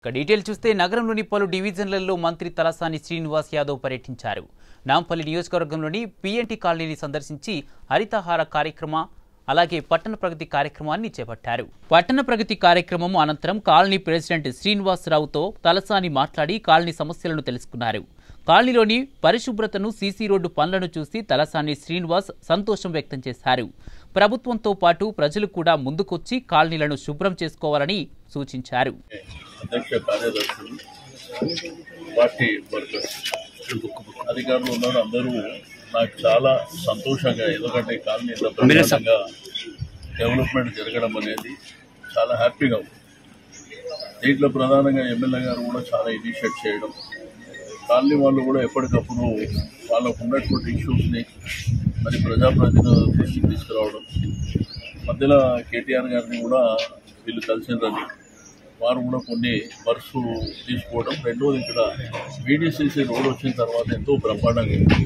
ఇక డీటెయిల్ చూస్తే నగరంలోని పలు డివిజన్లలో మంత్రి తలసాని శ్రీనివాస్ యాదవ్ పర్యటించారు నాంపల్లి నియోజకవర్గంలోని పిఎన్టీ కాలనీని సందర్శించి హరితహార కార్యక్రమ అలాగే పట్టణ ప్రగతి కార్యక్రమాన్ని చేపట్టారు పట్టణ ప్రగతి కార్యక్రమం అనంతరం కాలనీ ప్రెసిడెంట్ శ్రీనివాసరావుతో తలసాని మాట్లాడి కాలనీ సమస్యలను తెలుసుకున్నారు కాలనీలోని పరిశుభ్రతను సీసీ రోడ్డు పనులను చూసి తలసాని శ్రీనివాస్ సంతోషం వ్యక్తం చేశారు ప్రభుత్వంతో పాటు ప్రజలు కూడా ముందుకొచ్చి కాలనీలను శుభ్రం చేసుకోవాలని సూచించారు అధ్యక్ష కార్యదర్శులు పార్టీ వర్కర్స్ అధికారులు ఉన్నారు అందరూ నాకు చాలా సంతోషంగా ఎందుకంటే ఈ కాలనీ ఇంత ప్రశాంతంగా డెవలప్మెంట్ జరగడం అనేది చాలా హ్యాపీగా ఉంది దీంట్లో ప్రధానంగా ఎమ్మెల్యే గారు కూడా చాలా ఇనిషియేట్ చేయడం కాలనీ వాళ్ళు కూడా ఎప్పటికప్పుడు వాళ్ళకు ఉన్నటువంటి ఇష్యూస్ని మరి ప్రజాప్రతినిధుల దృష్టికి తీసుకురావడం మధ్యలో కేటీఆర్ గారిని కూడా వీళ్ళు కలిసిందని వారు కూడా కొన్ని వర్క్స్ తీసుకోవడం రెండోది ఇక్కడ బీడీసీసీ రోడ్ వచ్చిన తర్వాత ఎంతో బ్రహ్మాండంగా ఉంది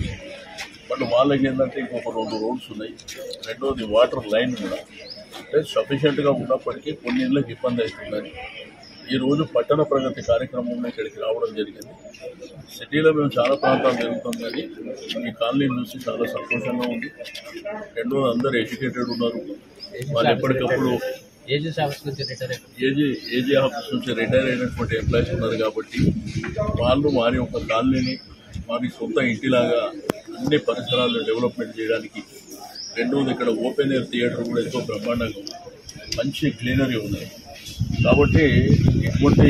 బట్ వాళ్ళకి ఏంటంటే ఇంకొక రెండు రోడ్స్ ఉన్నాయి రెండోది వాటర్ లైన్ కూడా అంటే సఫిషియెంట్గా ఉన్నప్పటికీ కొన్ని ఇళ్ళకి ఇబ్బంది అవుతుందని ఈరోజు పట్టణ ప్రగతి కార్యక్రమంలో ఇక్కడికి రావడం జరిగింది సిటీలో మేము చాలా ప్రాంతాలు జరుగుతాం కానీ ఈ కాలనీని చూసి చాలా సంతోషంగా ఉంది రెండోది అందరూ ఎడ్యుకేటెడ్ ఉన్నారు వాళ్ళు ఎప్పటికప్పుడు ఏజెన్సీ ఆఫీస్ నుంచి రిటైర్ అయిపోయింది ఏజీ ఏజీ ఆఫీస్ నుంచి రిటైర్ అయినటువంటి ఎంప్లాయీస్ ఉన్నారు కాబట్టి వాళ్ళు వారి యొక్క కాలనీని వారి సొంత ఇంటిలాగా అన్ని పరిసరాలను డెవలప్మెంట్ చేయడానికి రెండవది ఇక్కడ ఓపెన్ ఎయిర్ థియేటర్ కూడా ఎంతో బ్రహ్మాండంగా ఉంది మంచి క్లీనరీ ఉన్నాయి కాబట్టి ఇటువంటి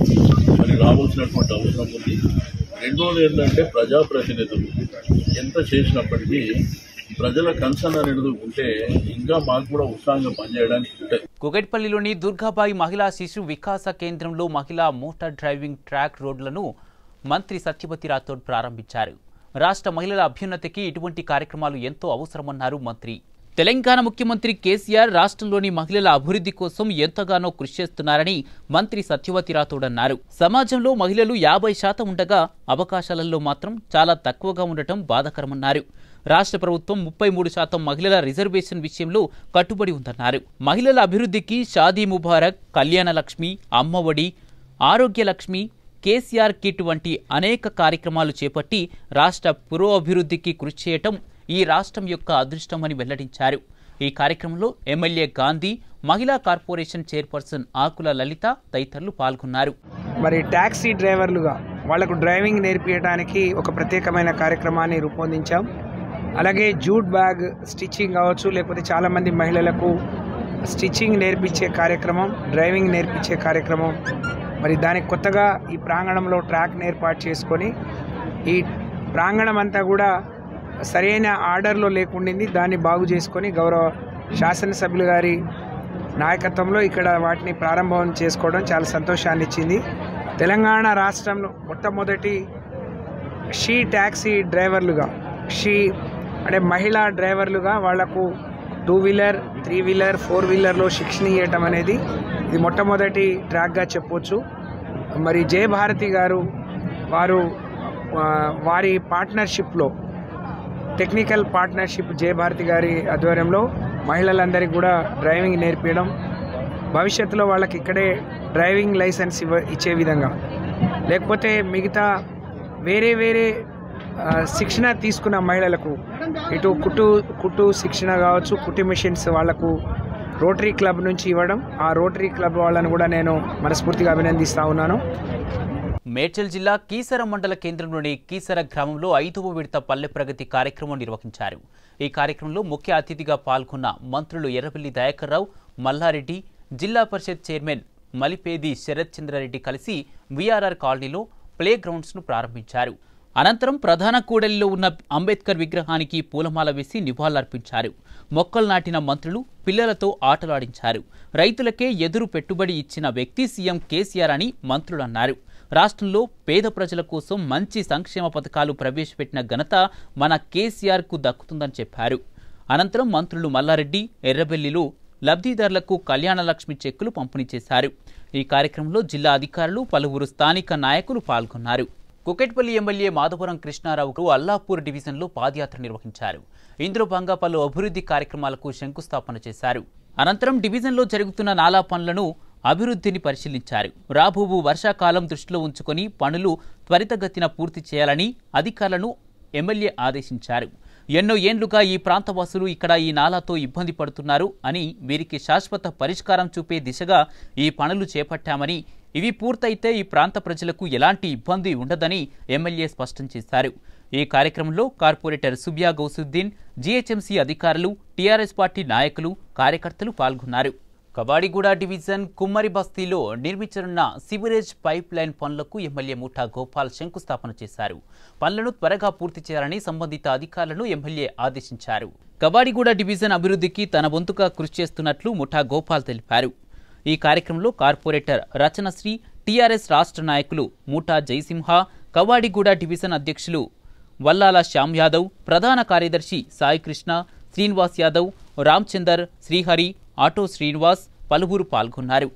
మరి రావాల్సినటువంటి అవసరం ఉంది రెండవది ఏంటంటే ప్రజాప్రతినిధులు ఎంత చేసినప్పటికీ ప్రజల కన్సర్న్ అనేది ఉంటే ఇంకా మాకు కూడా ఉత్సాహంగా పనిచేయడానికి ఉంటుంది కుకట్పల్లిలోని దుర్గాబాయి మహిళా శిశు వికాస కేంద్రంలో మహిళా మోటార్ డ్రైవింగ్ ట్రాక్ రోడ్లను మంత్రి సత్యవతి రాథోడ్ ప్రారంభించారు రాష్ట్ర మహిళల అభ్యున్నతికి ఇటువంటి కార్యక్రమాలు ఎంతో అవసరమన్నారు మంత్రి తెలంగాణ ముఖ్యమంత్రి కేసీఆర్ రాష్ట్రంలోని మహిళల అభివృద్ధి కోసం ఎంతగానో కృషి చేస్తున్నారని మంత్రి సత్యవతి రాథోడ్ అన్నారు సమాజంలో మహిళలు యాభై శాతం ఉండగా అవకాశాలలో మాత్రం చాలా తక్కువగా ఉండటం బాధాకరమన్నారు రాష్ట్ర ప్రభుత్వం ముప్పై మూడు శాతం మహిళల రిజర్వేషన్ విషయంలో కట్టుబడి ఉందన్నారు మహిళల అభివృద్ధికి షాదీ ముబారక్ కళ్యాణ లక్ష్మి అమ్మఒడి ఆరోగ్య లక్ష్మి కేసీఆర్ కిట్ వంటి అనేక కార్యక్రమాలు చేపట్టి రాష్ట్ర పురోభివృద్ధికి కృషి చేయటం ఈ రాష్ట్రం యొక్క అదృష్టమని వెల్లడించారు ఈ కార్యక్రమంలో ఎమ్మెల్యే గాంధీ మహిళా కార్పొరేషన్ చైర్పర్సన్ ఆకుల లలిత తదితరులు పాల్గొన్నారు మరి ట్యాక్సీ డ్రైవర్లుగా వాళ్లకు డ్రైవింగ్ నేర్పించడానికి ఒక ప్రత్యేకమైన కార్యక్రమాన్ని రూపొందించాం అలాగే జూట్ బ్యాగ్ స్టిచ్చింగ్ కావచ్చు లేకపోతే చాలామంది మహిళలకు స్టిచ్చింగ్ నేర్పించే కార్యక్రమం డ్రైవింగ్ నేర్పించే కార్యక్రమం మరి దానికి కొత్తగా ఈ ప్రాంగణంలో ట్రాక్ ఏర్పాటు చేసుకొని ఈ ప్రాంగణం అంతా కూడా సరైన ఆర్డర్లో లేకుండింది దాన్ని బాగు చేసుకొని గౌరవ శాసనసభ్యులు గారి నాయకత్వంలో ఇక్కడ వాటిని ప్రారంభం చేసుకోవడం చాలా సంతోషాన్ని ఇచ్చింది తెలంగాణ రాష్ట్రంలో మొట్టమొదటి షీ ట్యాక్సీ డ్రైవర్లుగా షీ అంటే మహిళా డ్రైవర్లుగా వాళ్లకు two wheeler three wheeler four వీలర్లో శిక్షణ ఇవ్వటం అనేది ఇది మొట్టమొదటి ట్రాక్గా చెప్పొచ్చు మరి జయభారతి గారు వారు ఆ, వారి పార్ట్నర్షిప్లో టెక్నికల్ పార్ట్నర్షిప్ జయభారతి గారి ఆధ్వర్యంలో మహిళలందరికీ కూడా డ్రైవింగ్ నేర్పించడం భవిష్యత్తులో వాళ్ళకి ఇక్కడే డ్రైవింగ్ లైసెన్స్ ఇవ్వ ఇచ్చే విధంగా లేకపోతే మిగతా వేరే వేరే ఆ, శిక్షణ తీసుకున్న మహిళలకు ఇటు కుట్టు కుట్టు శిక్షణ కావచ్చు కుట్టు మిషన్స్ వాళ్లకు రోటరీ క్లబ్ నుంచి ఇవ్వడం ఆ రోటరీ క్లబ్ వాళ్ళని కూడా నేను మనస్ఫూర్తిగా అభినందిస్తా ఉన్నాను మేడ్చల్ జిల్లా కీసర మండల కేంద్రంలోని కీసర గ్రామంలో ఐదవ విడత పల్లె ప్రగతి కార్యక్రమం నిర్వహించారు ఈ కార్యక్రమంలో ముఖ్య అతిథిగా పాల్గొన్న మంత్రులు ఎర్రబెల్లి దయాకర్ రావు మల్లారెడ్డి జిల్లా పరిషత్ చైర్మన్ మలిపేది శరత్ చంద్రారెడ్డి కలిసి వీఆర్ఆర్ కాలనీలో ప్లే గ్రౌండ్స్ను ప్రారంభించారు అనంతరం ప్రధాన కూడలిలో ఉన్న అంబేద్కర్ విగ్రహానికి పూలమాల వేసి నివాళులర్పించారు మొక్కలు నాటిన మంత్రులు పిల్లలతో ఆటలాడించారు రైతులకే ఎదురు పెట్టుబడి ఇచ్చిన వ్యక్తి సీఎం కేసీఆర్ అని మంత్రులు అన్నారు రాష్ట్రంలో పేద ప్రజల కోసం మంచి సంక్షేమ పథకాలు ప్రవేశపెట్టిన ఘనత మన కేసీఆర్కు దక్కుతుందని చెప్పారు అనంతరం మంత్రులు మల్లారెడ్డి ఎర్రబెల్లిలు లబ్ధిదారులకు కళ్యాణ లక్ష్మి చెక్కులు పంపిణీ చేశారు ఈ కార్యక్రమంలో జిల్లా అధికారులు పలువురు స్థానిక నాయకులు పాల్గొన్నారు కుకెట్పల్లి ఎమ్మెల్యే మాధవరం కృష్ణారావుకు అల్లాపూర్ డివిజన్లో పాదయాత్ర నిర్వహించారు ఇందులో భాగంగా పలు అభివృద్ధి కార్యక్రమాలకు శంకుస్థాపన చేశారు అనంతరం డివిజన్లో జరుగుతున్న నాలా పనులను అభివృద్ధిని పరిశీలించారు రాబోవు వర్షాకాలం దృష్టిలో ఉంచుకొని పనులు త్వరితగతిన పూర్తి చేయాలని అధికారులను ఎమ్మెల్యే ఆదేశించారు ఎన్నో ఏండ్లుగా ఈ ప్రాంతవాసులు ఇక్కడ ఈ నాలాతో ఇబ్బంది పడుతున్నారు అని వీరికి శాశ్వత పరిష్కారం చూపే దిశగా ఈ పనులు చేపట్టామని ఇవి పూర్తయితే ఈ ప్రాంత ప్రజలకు ఎలాంటి ఇబ్బంది ఉండదని ఎమ్మెల్యే స్పష్టం చేశారు ఈ కార్యక్రమంలో కార్పొరేటర్ సుబ్యా గౌసుద్దీన్ జీహెచ్ఎంసీ అధికారులు టీఆర్ఎస్ పార్టీ నాయకులు కార్యకర్తలు పాల్గొన్నారు కబాడిగూడ డివిజన్ కుమ్మరి బస్తీలో నిర్మించనున్న సివరేజ్ పైప్ లైన్ పనులకు ఎమ్మెల్యే ముఠా గోపాల్ శంకుస్థాపన చేశారు పనులను త్వరగా పూర్తి చేయాలని సంబంధిత అధికారులను ఎమ్మెల్యే ఆదేశించారు కబాడిగూడ డివిజన్ అభివృద్ధికి తన వంతుగా కృషి చేస్తున్నట్లు ముఠా గోపాల్ తెలిపారు ఈ కార్యక్రమంలో కార్పొరేటర్ రచనశ్రీ టీఆర్ఎస్ రాష్ట్ర నాయకులు ముఠా జయసింహ కవాడిగూడ డివిజన్ అధ్యక్షులు వల్లాల శ్యామ్ యాదవ్ ప్రధాన కార్యదర్శి సాయి కృష్ణ శ్రీనివాస్ యాదవ్ రామ్చందర్ శ్రీహరి ఆటో శ్రీనివాస్ పలువురు పాల్గొన్నారు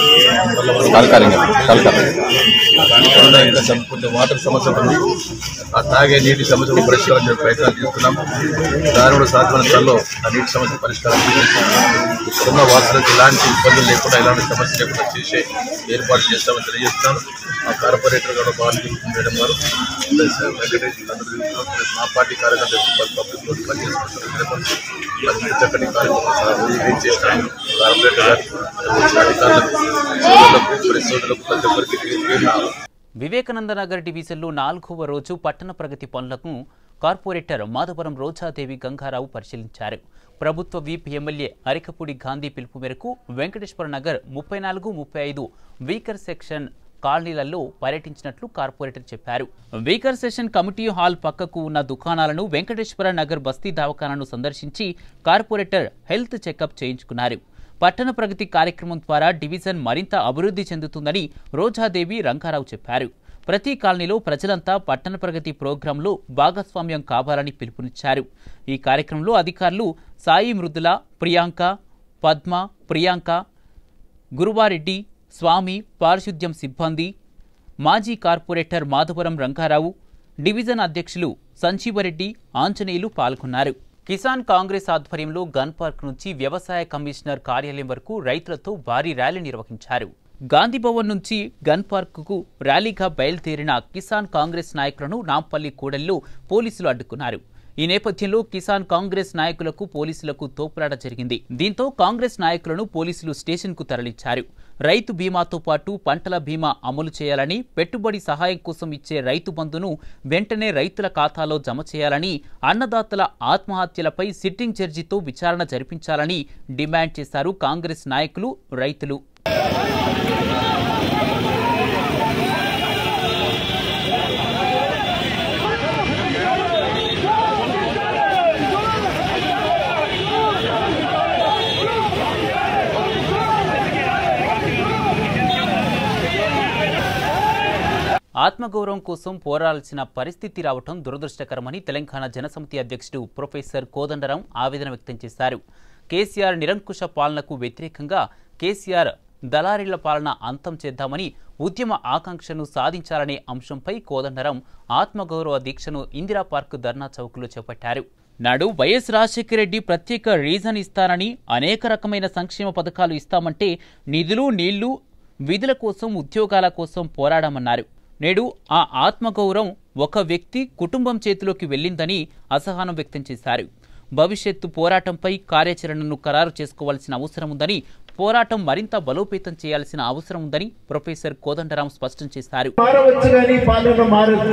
ఉన్న ఇంకా సమ- కొంచెం వాటర్ సమస్య ఉంది ఆ తాగే నీటి సమస్యను పరిష్కరించే ప్రయత్నాలు చేస్తున్నాం దానిలో సాధ్యమైన స్థలంలో ఆ నీటి సమస్య పరిష్కారం చేసి ఇక్కడున్న వాసులకు ఎలాంటి ఇబ్బందులు లేకుండా ఎలాంటి సమస్య లేకుండా చేసే ఏర్పాటు చేస్తామని తెలియజేస్తున్నాను ఆ కార్పొరేటర్ గారు బాలు మేడం గారు ప్లస్ వెంకటేష్ వీళ్ళందరూ తిరుగుతున్నారు. ప్లస్ మా పార్టీ కార్యకర్తలు పబ్లిక్ లో పనిచేస్తున్నారు అది చక్కటి కార్యక్రమం సార్ వెయిట్ చేస్తాను కార్పొరేటర్ గారు అధికారులకు సోదరులకు ప్రెస్ సోదరులకు ప్రతి ఒక్కరికి పేరున వివేకానంద నగర్ డివిజన్లో నాలుగవ రోజు పట్టణ ప్రగతి పనులకు కార్పొరేటర్ మాధవరం రోజాదేవి గంగారావు పరిశీలించారు ప్రభుత్వ వీప్ ఎమ్మెల్యే అరికపూడి గాంధీ పిలుపు మేరకు వెంకటేశ్వర నగర్ ముప్పై నాలుగు ముప్పై ఐదు వీకర్ సెక్షన్ కాలనీలలో పర్యటించినట్లు కార్పొరేటర్ చెప్పారు వీకర్ సెషన్ కమిటీ హాల్ పక్కకు ఉన్న దుకాణాలను వెంకటేశ్వర నగర్ బస్తీ దవాఖానాను సందర్శించి కార్పొరేటర్ హెల్త్ చెకప్ చేయించుకున్నారు పట్టణ ప్రగతి కార్యక్రమం ద్వారా డివిజన్ మరింత అభివృద్ధి చెందుతుందని రోజాదేవి రంగారావు చెప్పారు ప్రతి కాలనీలో ప్రజలంతా పట్టణ ప్రగతి ప్రోగ్రాంలో భాగస్వామ్యం కావాలని పిలుపునిచ్చారు ఈ కార్యక్రమంలో అధికారులు సాయి మృదుల ప్రియాంక పద్మ ప్రియాంక గురువారెడ్డి స్వామి పారిశుద్ధ్యం సిబ్బంది మాజీ కార్పొరేటర్ మాధవరం రంగారావు డివిజన్ అధ్యక్షులు సంజీవరెడ్డి ఆంజనేయులు పాల్గొన్నారు కిసాన్ కాంగ్రెస్ ఆధ్వర్యంలో గన్ పార్క్ నుంచి వ్యవసాయ కమిషనర్ కార్యాలయం వరకు రైతులతో భారీ ర్యాలీ నిర్వహించారు గాంధీ భవన్ నుంచి గన్ పార్కుకు ర్యాలీగా బయలుదేరిన కిసాన్ కాంగ్రెస్ నాయకులను నాంపల్లి కూడలిలో పోలీసులు అడ్డుకున్నారు ఈ నేపథ్యంలో కిసాన్ కాంగ్రెస్ నాయకులకు పోలీసులకు తోపులాట జరిగింది దీంతో కాంగ్రెస్ నాయకులను పోలీసులు స్టేషన్కు తరలించారు రైతు బీమాతో పాటు పంటల బీమా అమలు చేయాలని పెట్టుబడి సహాయం కోసం ఇచ్చే రైతు బంధును వెంటనే రైతుల ఖాతాలో జమ చేయాలని అన్నదాతల ఆత్మహత్యలపై సిట్టింగ్ జడ్జితో విచారణ జరిపించాలని డిమాండ్ చేశారు కాంగ్రెస్ నాయకులు రైతులు ఆత్మగౌరవం కోసం పోరాడాల్సిన పరిస్థితి రావటం దురదృష్టకరమని తెలంగాణ జనసమితి అధ్యక్షుడు ప్రొఫెసర్ కోదండరాం ఆవేదన వ్యక్తం చేశారు కేసీఆర్ నిరంకుశ పాలనకు వ్యతిరేకంగా కేసీఆర్ దళారీల పాలన అంతం చేద్దామని ఉద్యమ ఆకాంక్షను సాధించాలనే అంశంపై కోదండరాం ఆత్మగౌరవ దీక్షను ఇందిరా పార్క్ ధర్నా చౌక్లో చేపట్టారు నాడు వైఎస్ రాజశేఖర రెడ్డి ప్రత్యేక రీజన్ ఇస్తానని అనేక రకమైన సంక్షేమ పథకాలు ఇస్తామంటే నిధులు నీళ్లు విధుల కోసం ఉద్యోగాల కోసం పోరాడామన్నారు నేడు ఆ ఆత్మగౌరవం ఒక వ్యక్తి కుటుంబం చేతిలోకి వెళ్ళిందని అసహనం వ్యక్తం చేశారు భవిష్యత్తు పోరాటంపై కార్యాచరణను ఖరారు చేసుకోవాల్సిన అవసరం ఉందని పోరాటం మరింత బలోపేతం చేయాల్సిన అవసరం ఉందని ప్రొఫెసర్ కోదండరాం స్పష్టం చేశారు మారవచ్చు కానీ పాలన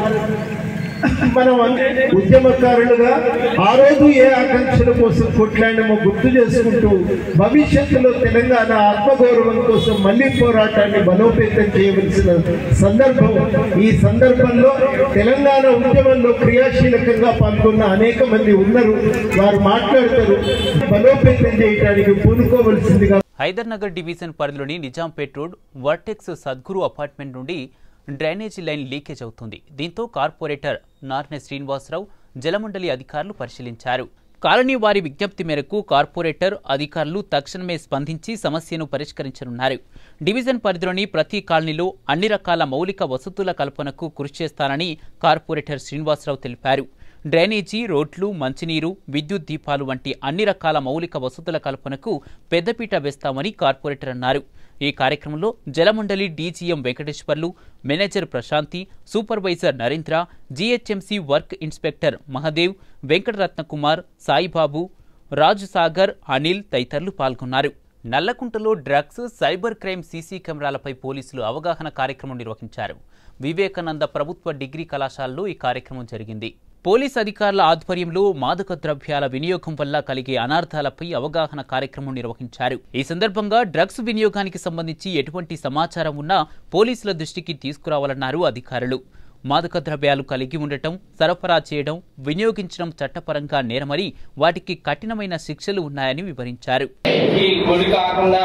మారదు మనం అంటే ఉద్యమకారులుగా ఆ రోజు ఏ ఆకాంక్షల కోసం కొట్లాడినమో గుర్తు చేసుకుంటూ భవిష్యత్తులో తెలంగాణ ఆత్మగౌరవం కోసం మళ్ళీ పోరాటాన్ని బలోపేతం చేయవలసిన సందర్భం ఈ సందర్భంలో తెలంగాణ ఉద్యమంలో క్రియాశీలకంగా పాల్గొన్న అనేక మంది ఉన్నారు వారు మాట్లాడతారు బలోపేతం చేయడానికి పూనుకోవలసిందిగా హైదర్ నగర్ డివిజన్ పరిధిలోని Nizampet road Vertex Sadguru apartment నుండి డ్రైనేజీ లైన్ లీకేజ్ అవుతుంది దీంతో కార్పొరేటర్ నార్నె శ్రీనివాసరావు జలమండలి అధికారులు పరిశీలించారు కాలనీ వారి విజ్ఞప్తి మేరకు కార్పొరేటర్ అధికారులు తక్షణమే స్పందించి సమస్యను పరిష్కరించనున్నారు డివిజన్ పరిధిలోని ప్రతి కాలనీలో అన్ని రకాల మౌలిక వసతుల కల్పనకు కృషి చేస్తానని కార్పొరేటర్ శ్రీనివాసరావు తెలిపారు డ్రైనేజీ రోడ్లు మంచినీరు విద్యుత్ దీపాలు వంటి అన్ని రకాల మౌలిక వసతుల కల్పనకు పెద్దపీట వేస్తామని కార్పొరేటర్ అన్నారు ఈ కార్యక్రమంలో Jalamandali DGM Venkateshwarlu manager Prashanthi supervisor Narendra GHMC work inspector Mahadev Venkataratna Kumar Saibabu Raju Sagar Anil తదితరులు పాల్గొన్నారు నల్లకుంటలో డ్రగ్స్ సైబర్ క్రైమ్ సీసీ కెమెరాలపై పోలీసులు అవగాహన కార్యక్రమం నిర్వహించారు వివేకానంద ప్రభుత్వ డిగ్రీ కళాశాలలో ఈ కార్యక్రమం జరిగింది పోలీస్ అధికారుల ఆధ్వర్యంలో మాదక ద్రవ్యాల వినియోగం వల్ల కలిగే అనార్థాలపై అవగాహన కార్యక్రమం నిర్వహించారు ఈ సందర్భంగా డ్రగ్స్ వినియోగానికి సంబంధించి ఎటువంటి సమాచారం ఉన్నా పోలీసుల దృష్టికి తీసుకురావాలన్నారు అధికారులు మాదక ద్రవ్యాలు కలిగి ఉండటం సరఫరా చేయడం వినియోగించడం చట్టపరంగా నేరమని వాటికి కఠినమైన శిక్షలు ఉన్నాయని వివరించారు ఈ గుడి కాకుండా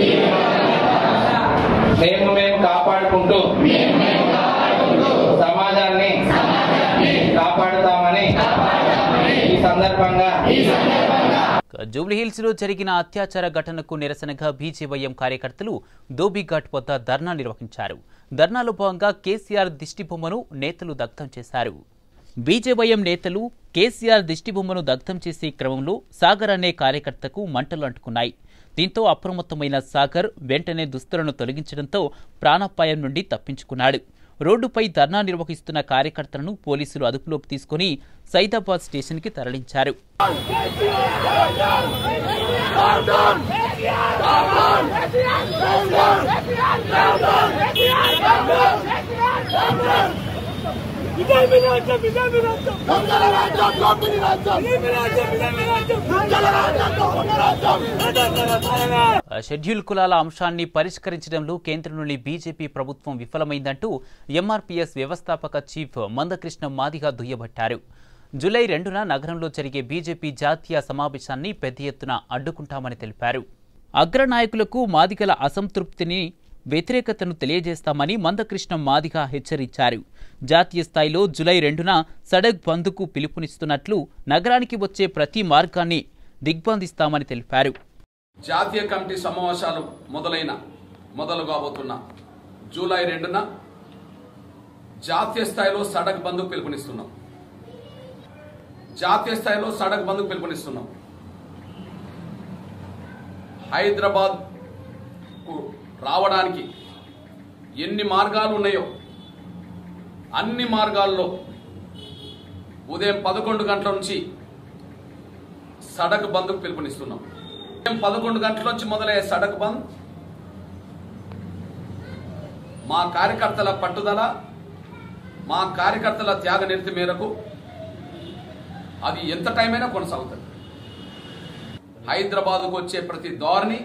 మేము మేము కాపాడుకుంటూ సమాజాన్ని కాపాడుతామని ఈ సందర్భంగా జూబ్లీహిల్స్ లో జరిగిన అత్యాచార ఘటనకు నిరసనగా బీజేవైఎం కార్యకర్తలు దోబిఘాట్ వద్ద ధర్నా నిర్వహించారు ధర్నాలో భాగంగా కేసీఆర్ దిష్టిబొమ్మను నేతలు దగ్ధం చేశారు బీజేవైఎం నేతలు కేసీఆర్ దిష్టిబొమ్మను దగ్ధం చేసే క్రమంలో సాగర్ అనే కార్యకర్తకు మంటలు అంటుకున్నాయి దీంతో అప్రమత్తమైన సాగర్ వెంటనే దుస్తులను తొలగించడంతో ప్రాణాపాయం నుండి తప్పించుకున్నాడు రోడ్డుపై ధర్నా నిర్వహిస్తున్న కార్యకర్తలను పోలీసులు అదుపులోకి తీసుకుని సైదాబాద్ స్టేషన్కి తరలించారు షెడ్యూల్ కులాల అంశాన్ని పరిష్కరించడంలో కేంద్రంలోని బీజేపీ ప్రభుత్వం విఫలమైందంటూ ఎంఆర్పీఎస్ వ్యవస్థాపక చీఫ్ మందకృష్ణ మాదిగా దుయ్యబట్టారు జూలై రెండున నగరంలో జరిగే బీజేపీ జాతీయ సమావేశాన్ని పెద్ద ఎత్తున అడ్డుకుంటామని తెలిపారు అగ్రనాయకులకు మాదిగల అసంతృప్తిని వ్యతిరేకతను తెలియజేస్తామని మందకృష్ణ మాదిగ హెచ్చరించారు జాతీయ స్థాయిలో జులై రెండున సడక్ బంద్కు పిలుపునిస్తున్నట్లు నగరానికి వచ్చే ప్రతి మార్గాన్ని దిగ్బంధిస్తామని తెలిపారు జాతీయ కమిటీ సమావేశాలు మొదలైన మొదలు కాబోతున్న జూలై రెండున జాతీయ స్థాయిలో సడక్ బంద్ పిలుపునిస్తున్నాం జాతీయ స్థాయిలో సడక్ బంద్ పిలుపునిస్తున్నాం హైదరాబాద్ రావడానికి ఎన్ని మార్గాలు ఉన్నాయో అన్ని మార్గాల్లో ఉదయం పదకొండు గంటల నుంచి సడక్ బంద్కు పిలుపునిస్తున్నాం ఉదయం పదకొండు గంటల నుంచి మొదలయ్యే సడక్ బంద్ మా కార్యకర్తల పట్టుదల మా కార్యకర్తల త్యాగ నిరతి మేరకు అది ఎంత టైం అయినా కొనసాగుతుంది హైదరాబాద్కు వచ్చే ప్రతి దారిని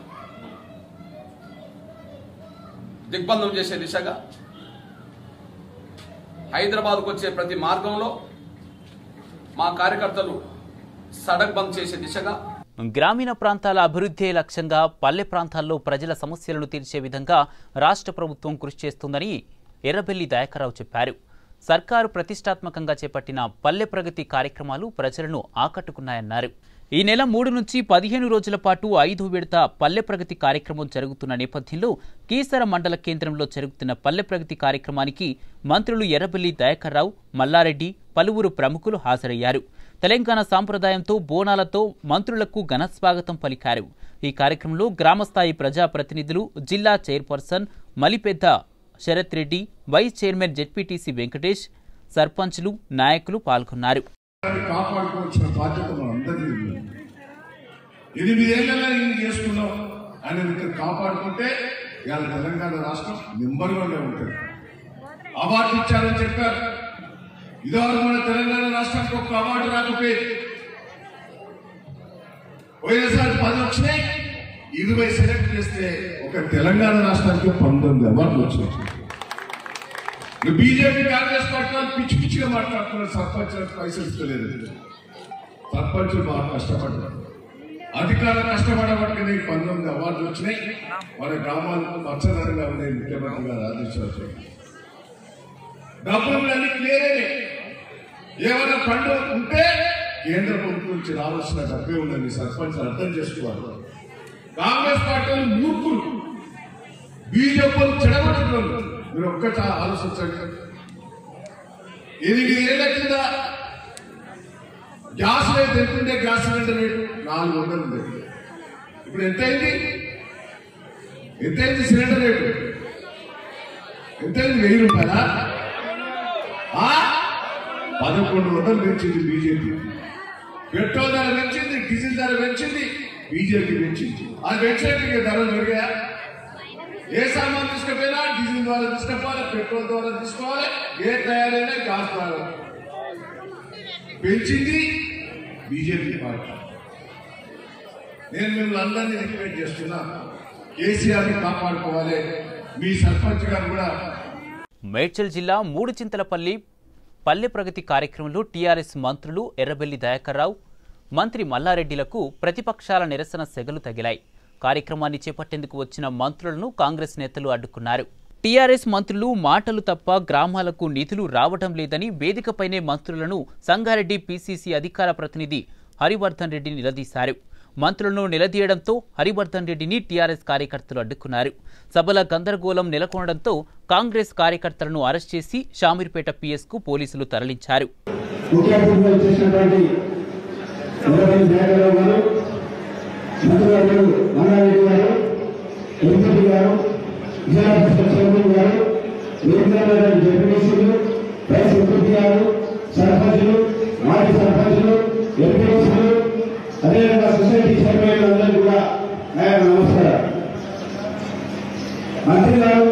దిగ్బంధం చేసే దిశగా హైదరాబాద్కు వచ్చే ప్రతి మార్గంలో మా కార్యకర్తలు సడక్ బంద్ చేసే దిశగా గ్రామీణ ప్రాంతాల అభివృద్ధి లక్ష్యంగా పల్లె ప్రాంతాల్లో ప్రజల సమస్యలను తీర్చే విధంగా రాష్ట్ర ప్రభుత్వం కృషి చేస్తుందని ఎర్రబెల్లి దయాకర్రావు చెప్పారు సర్కారు ప్రతిష్టాత్మకంగా చేపట్టిన పల్లె ప్రగతి కార్యక్రమాలు ప్రజలను ఆకట్టుకున్నాయన్నారు ఈ నెల మూడు నుంచి పదిహేను రోజుల పాటు ఐదు విడత పల్లె ప్రగతి కార్యక్రమం జరుగుతున్న నేపథ్యంలో కీసర మండల కేంద్రంలో జరుగుతున్న పల్లె ప్రగతి కార్యక్రమానికి మంత్రులు ఎర్రబెల్లి దయాకర్రావు మల్లారెడ్డి పలువురు ప్రముఖులు హాజరయ్యారు తెలంగాణ సాంప్రదాయంతో బోనాలతో మంత్రులకు ఘన స్వాగతం పలికారు ఈ కార్యక్రమంలో గ్రామస్థాయి ప్రజాప్రతినిధులు జిల్లా chairperson Malipeddi Sharath Reddy vice chairman ZPTC Venkatesh సర్పంచ్లు నాయకులు పాల్గొన్నారు కాపాడుకోవాల్సిన బాధ్యత మనందరికీ ఉంది ఎనిమిదేళ్లలో ఇది చేసుకున్నాం అని ఇక్కడ కాపాడుకుంటే ఇవాళ తెలంగాణ రాష్ట్రం నెంబర్ వన్గా ఉంటుంది అవార్డు ఇచ్చారని చెప్పారు ఇదివరకు మన తెలంగాణ రాష్ట్రానికి ఒక అవార్డు రాకపోయేది పోయినసారి పది వచ్చినాయి ఇరవై సెలెక్ట్ చేస్తే ఒక తెలంగాణ రాష్ట్రానికి పంతొమ్మిది అవార్డులు వచ్చినాయి బీజేపీ కాంగ్రెస్ పార్టీ వాళ్ళు పిచ్చి పిచ్చిగా మాట్లాడుతున్నారు సర్పంచులకు పైసలు ఇస్తలేదు సర్పంచులు బాగా కష్టపడ్డారు అధికారులు కష్టపడబట్టి నీకు పంతొమ్మిది అవార్డులు వచ్చినాయి మన గ్రామాలకు మత్స్యధరంగా ఉన్నాయి ముఖ్యమంత్రి గారు ఆదేశాలు డబ్బులు అన్ని క్లియర్ అయినాయి ఏమైనా ఫండ్ ఉంటే కేంద్ర ప్రభుత్వం నుంచి రావాల్సిన డబ్బే ఉందని సర్పంచ్ అర్థం చేసుకోవాలి కాంగ్రెస్ పార్టీ వాళ్ళు మూర్ఖులు బీజేపీ వాళ్ళు చెడగొట్టుకున్నారు మీరు ఒక్కట ఆలోచించండి ఎనిమిది ఏళ్ల కింద గ్యాస్ రేట్ ఎంత ఉండే గ్యాస్ సిలిండర్ రేటు నాలుగు వందలు ఉంది ఇప్పుడు ఎంత అయింది ఎంతైంది సిలిండర్ రేటు ఎంతైంది వెయ్యి రూపాయలా ఆ? పదకొండు వందలు పెంచింది బీజేపీ పెట్రోల్ ధర పెంచింది డీజిల్ ధర పెంచింది బీజేపీ పెంచింది అది పెంచడానికి ధరలు పెరిగాయా ఏ సామాన్ తీసుకుపోయినా డీజిల్ ద్వారా తీసుకుపోవాలి పెట్రోల్ ద్వారా తీసుకోవాలి ఏ తయారైనా గ్యాస్ ద్వారా పెంచింది బీజేపీ పార్టీ నేను మిమ్మల్ని అందరినీ రిక్వెస్ట్ చేస్తున్నా కేసీఆర్ని కాపాడుకోవాలి మీ సర్పంచ్ గారు కూడా మేడ్చల్ జిల్లా మూడు చింతలపల్లి పల్లె ప్రగతి కార్యక్రమంలో టీఆర్ఎస్ మంత్రులు ఎర్రబెల్లి దయాకర్రావు మంత్రి మల్లారెడ్డిలకు ప్రతిపక్షాల నిరసన సెగలు తగిలాయి కార్యక్రమాన్ని చేపట్టేందుకు వచ్చిన మంత్రులను కాంగ్రెస్ నేతలు అడ్డుకున్నారు టీఆర్ఎస్ మంత్రులు మాటలు తప్ప గ్రామాలకు నిధులు రావటం లేదని వేదికపైనే మంత్రులను సంగారెడ్డి పీసీసీ అధికార ప్రతినిధి హరివర్ధన్ రెడ్డి నిలదీశారు మంత్రులను నిలదీయడంతో హరివర్ధన్ రెడ్డిని టీఆర్ఎస్ కార్యకర్తలు అడ్డుకున్నారు సభల గందరగోళం నెలకొనడంతో కాంగ్రెస్ కార్యకర్తలను అరెస్ట్ చేసి షామీర్పేట పీఎస్కు పోలీసులు తరలించారు ముఖ్య అతిథిగా చేసినటువంటి ఎర్రబెల్లి దయాకర్రావు గారు మంత్రివర్యులు మల్లారెడ్డి గారు ఎంపీ గారు జిల్లా పరిషత్ చైర్మన్ గారు వీరేంద్రనాథ్ జడ్పీటీసీలు వైస్ ఎంపీ గారు సర్పంచులు మాజీ సర్పంచులు ఎంపీసీలు అదేవిధంగా సొసైటీ చైర్మన్ అందరికీ కూడా ఆయన నమస్కారం మంత్రి గారు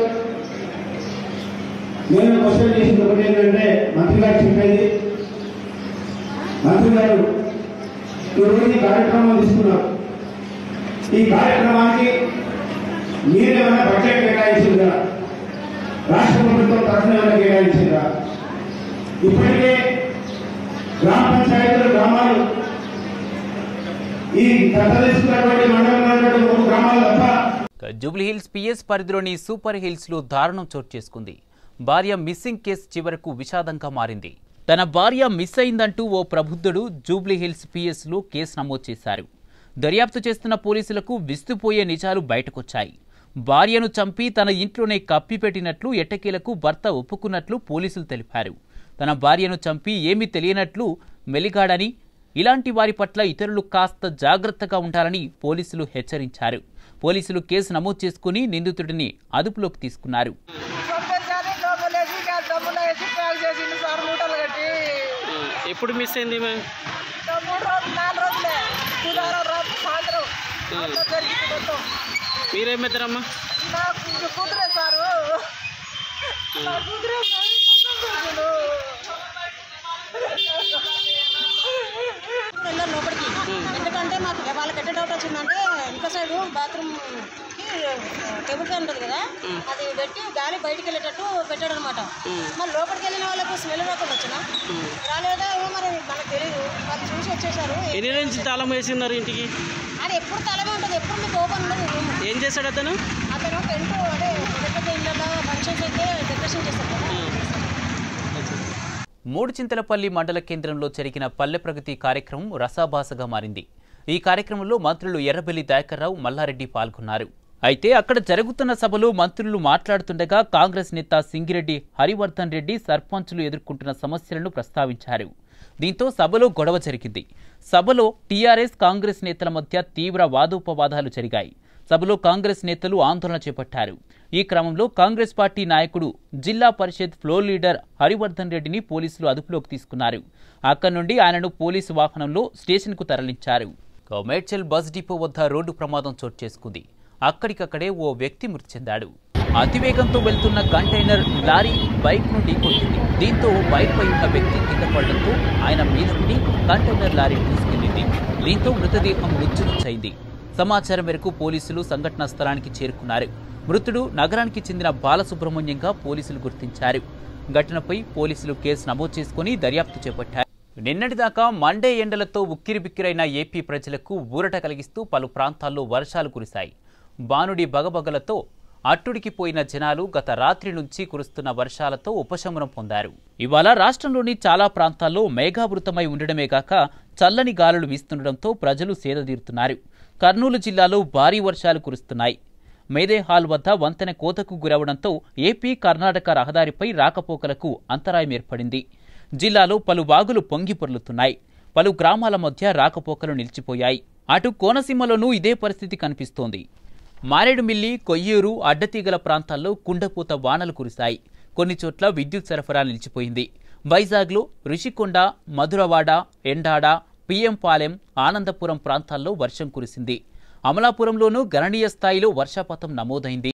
నేను క్వశ్చన్ చేసింది ఒకటి ఏంటంటే మంత్రి గారు చెప్పేది మంత్రి గారు ఈరోజు ఈ కార్యక్రమం తీసుకున్నారు ఈ కార్యక్రమానికి మీరేమైనా బడ్జెట్ కేటాయించిందా రాష్ట్ర ప్రభుత్వం తరఫున ఏమైనా కేటాయించిందా ఇప్పటికే గ్రామ పంచాయతీలు గ్రామాలు ఈ దత్త తీసుకున్నటువంటి మండలంలో ఉన్నటువంటి మూడు గ్రామాలు తప్ప జూబ్లీహిల్స్ పిఎస్ పరిధిలోని సూపర్ హిల్స్ లో దారుణం చోటు చేసుకుంది భార్య మిస్సింగ్ కేసు చివరకు విషాదంగా మారింది తన భార్య మిస్ అయిందంటూ ఓ ప్రబుద్ధుడు జూబ్లీహిల్స్ పిఎస్ లో కేసు నమోదు చేశారు దర్యాప్తు చేస్తున్న పోలీసులకు విస్తుపోయే నిజాలు బయటకొచ్చాయి భార్యను చంపి తన ఇంట్లోనే కప్పిపెట్టినట్లు ఎట్టకేలకు భర్త ఒప్పుకున్నట్లు పోలీసులు తెలిపారు తన భార్యను చంపి ఏమీ తెలియనట్లు మెలిగాడని ఇలాంటి వారి పట్ల ఇతరులు కాస్త జాగ్రత్తగా ఉండాలని పోలీసులు హెచ్చరించారు పోలీసులు కేసు నమోదు చేసుకుని నిందితుడిని అదుపులోకి తీసుకున్నారు ఎప్పుడు మిస్ అయింది ఈమె? మూడు రోజులు నాలుగు రోజులే బుధవారం రోజు సాయంత్రం అంతా జరిగింది మొత్తం మీరేమిద్దరమ్మా నాకు ఇంక కూతురే సారు నా కూతురే సార్ మొత్తం వెళ్ళారు లోపలికి ఎందుకంటే మాకు వాళ్ళకి ఎట్ట డౌట్ వచ్చిందంటే ఇంకో సైడ్ బాత్రూమ్ టేబుల్ ఫ్యాన్ ఉంటుంది కదా అది పెట్టి గాలి బయటికి వెళ్ళేటట్టు పెట్టాడు అనమాట మరి లోపలికి వెళ్ళిన వాళ్ళకు స్మెల్ రాకుండా వచ్చిన రాలేదా ఏమో మరి మనకు తెలియదు వాళ్ళు చూసి వచ్చేసారు ఎన్ని నుంచి తాళం వేసిన్నారు ఇంటికి ఆడ ఎప్పుడు తలమే ఉంటుంది ఎప్పుడు మీకు ఓపెన్ ఉండదు రూమ్ ఏం చేశాడు అతను అతను టెంట్ అదే పెద్ద పెద్ద ఇళ్ళలో ఫంక్షన్స్ అయితే డెకరేషన్ చేస్తారు కదా మూడు చింతలపల్లి మండల కేంద్రంలో జరిగిన పల్లె ప్రగతి కార్యక్రమం రసాభాసగా మారింది ఈ కార్యక్రమంలో మంత్రులు ఎర్రబెల్లి దయాకర్రావు మల్లారెడ్డి పాల్గొన్నారు అయితే అక్కడ జరుగుతున్న సభలో మంత్రులు మాట్లాడుతుండగా కాంగ్రెస్ నేత సింగిరెడ్డి హరివర్ధన్ రెడ్డి సర్పంచులు ఎదుర్కొంటున్న సమస్యలను ప్రస్తావించారు దీంతో సభలో గొడవ జరిగింది సభలో టీఆర్ఎస్ కాంగ్రెస్ నేతల మధ్య తీవ్ర వాదోపవాదాలు జరిగాయి సభలో కాంగ్రెస్ నేతలు ఆందోళన చేపట్టారు ఈ క్రమంలో కాంగ్రెస్ పార్టీ నాయకుడు జిల్లా పరిషత్ ఫ్లోర్ లీడర్ హరివర్ధన్ రెడ్డిని పోలీసులు అదుపులోకి తీసుకున్నారు అక్కడి నుండి ఆయనను పోలీసు వాహనంలో స్టేషన్కు తరలించారు ఇక మేడ్చల్ బస్ డిపో వద్ద రోడ్డు ప్రమాదం చోటు చేసుకుంది అక్కడికక్కడే ఓ వ్యక్తి మృతి చెందాడు అతివేగంతో వెళ్తున్న కంటైనర్ లారీ బైక్ నుండి కొట్టింది దీంతో బైక్ పై ఉన్న వ్యక్తి కింద పడడంతో ఆయన మీద నుండి కంటైనర్ లారీ దూసుకెళ్లింది దీంతో మృతదేహం నుచ్చునుచ్చైంది సమాచారం మేరకు పోలీసులు సంఘటనా స్థలానికి చేరుకున్నారు మృతుడు నగరానికి చెందిన బాలసుబ్రహ్మణ్యంగా పోలీసులు గుర్తించారు ఘటనపై పోలీసులు కేసు నమోదు చేసుకుని దర్యాప్తు చేపట్టారు నిన్నటిదాకా మండే ఎండలతో ఉక్కిరిబిక్కిరైన ఏపీ ప్రజలకు ఊరట కలిగిస్తూ పలు ప్రాంతాల్లో వర్షాలు కురిశాయి బానుడి బగబగలతో అట్టుడికిపోయిన జనాలు గత రాత్రి నుంచి కురుస్తున్న వర్షాలతో ఉపశమనం పొందారు ఇవాళ రాష్ట్రంలోని చాలా ప్రాంతాల్లో మేఘావృతమై ఉండడమే కాక చల్లని గాలులు వీస్తుండటంతో ప్రజలు సేదతీరుతున్నారు కర్నూలు జిల్లాలో భారీ వర్షాలు కురుస్తున్నాయి మేదే హాల్ వద్ద వంతెన కోతకు గురవడంతో ఏపీ కర్ణాటక రహదారిపై రాకపోకలకు అంతరాయం ఏర్పడింది జిల్లాలో పలు వాగులు పొంగి పొర్లుతున్నాయి పలు గ్రామాల మధ్య రాకపోకలు నిలిచిపోయాయి అటు కోనసీమలోనూ ఇదే పరిస్థితి కనిపిస్తోంది మారేడుమిల్లి కొయ్యూరు అడ్డతీగల ప్రాంతాల్లో కుండపోత వానలు కురిశాయి కొన్ని చోట్ల విద్యుత్ సరఫరా నిలిచిపోయింది వైజాగ్లో రుషికొండ మధురవాడ ఎండాడ పిఎంపాలెం ఆనందపురం ప్రాంతాల్లో వర్షం కురిసింది అమలాపురంలోనూ గణనీయ స్థాయిలో వర్షపాతం నమోదైంది